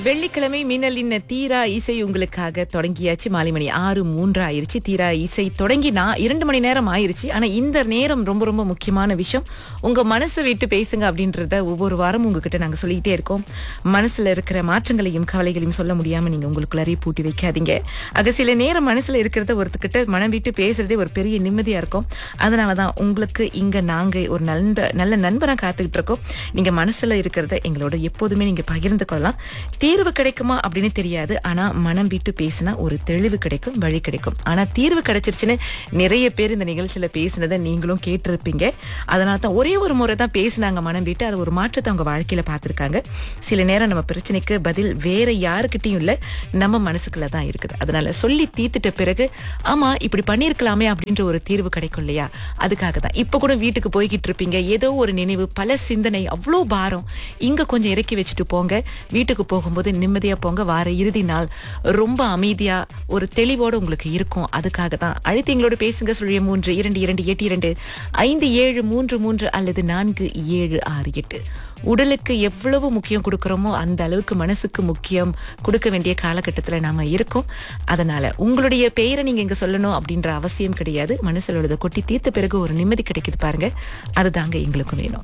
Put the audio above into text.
வெள்ளிக்கிழமை மின்னலின் தீரா இசை உங்களுக்காக தொடங்கியாச்சு மாலை மணி ஆறு மூன்று ஆயிருச்சு தீரா இசை தொடங்கி நான் இரண்டு மணி நேரம் ஆயிருச்சு ஆனா இந்த நேரம் ரொம்ப ரொம்ப முக்கியமான விஷயம் உங்க மனசு விட்டு பேசுங்க அப்படின்றத ஒவ்வொரு வாரமும் உங்ககிட்ட நாங்க சொல்லிக்கிட்டே இருக்கோம் மனசுல இருக்கிற மாற்றங்களையும் கவலைகளையும் சொல்ல முடியாம நீங்க உங்களுக்குள்ளாரே பூட்டி வைக்காதீங்க ஆக சில நேரம் மனசுல இருக்கிறத ஒருத்தக்கிட்ட மனம் விட்டு பேசுறதே ஒரு பெரிய நிம்மதியா இருக்கும் அதனாலதான் உங்களுக்கு இங்க நாங்க ஒரு நல்ல நல்ல நண்பரா காத்துக்கிட்டு இருக்கோம் நீங்க மனசுல இருக்கிறத எங்களோட எப்போதுமே நீங்க பகிர்ந்து கொள்ளலாம் தீர்வு கிடைக்குமா அப்படின்னு தெரியாது ஆனா மனம் விட்டு பேசினா ஒரு தெளிவு கிடைக்கும் வழி கிடைக்கும் ஆனா தீர்வு கிடைச்சிருச்சுன்னு நிறைய பேர் இந்த நிகழ்ச்சியில பேசினதை நீங்களும் கேட்டிருப்பீங்க அதனால தான் ஒரே ஒரு முறை தான் பேசினாங்க மனம் விட்டு அது ஒரு மாற்றத்தை அவங்க வாழ்க்கையில பார்த்திருக்காங்க சில நேரம் நம்ம பிரச்சனைக்கு பதில் வேற யாருக்கிட்டையும் இல்ல நம்ம மனசுக்குள்ள தான் இருக்குது அதனால சொல்லி தீர்த்துட்ட பிறகு ஆமா இப்படி பண்ணியிருக்கலாமே அப்படின்ற ஒரு தீர்வு கிடைக்கும் இல்லையா அதுக்காக தான் இப்ப கூட வீட்டுக்கு போய்கிட்டு இருப்பீங்க ஏதோ ஒரு நினைவு பல சிந்தனை அவ்வளோ பாரம் இங்க கொஞ்சம் இறக்கி வச்சுட்டு போங்க வீட்டுக்கு போகும்போது நிம்மதியா போங்க வார இறுதி நாள் ரொம்ப அமைதியா ஒரு தெளிவோட உங்களுக்கு இருக்கும் அதுக்காக தான் அழைத்து எங்களோட பேசுங்க சொல்லிய மூன்று இரண்டு இரண்டு எட்டு இரண்டு ஐந்து ஏழு மூன்று மூன்று அல்லது நான்கு ஏழு ஆறு எட்டு உடலுக்கு எவ்வளவு முக்கியம் கொடுக்கறோமோ அந்த அளவுக்கு மனசுக்கு முக்கியம் கொடுக்க வேண்டிய காலகட்டத்துல நாம இருக்கோம் அதனால உங்களுடைய பெயரை நீங்க இங்க சொல்லணும் அப்படின்ற அவசியம் கிடையாது மனசுல உள்ளதை கொட்டி தீர்த்த பிறகு ஒரு நிம்மதி கிடைக்குது பாருங்க அதுதாங்க எங்களுக்கும் வேணும்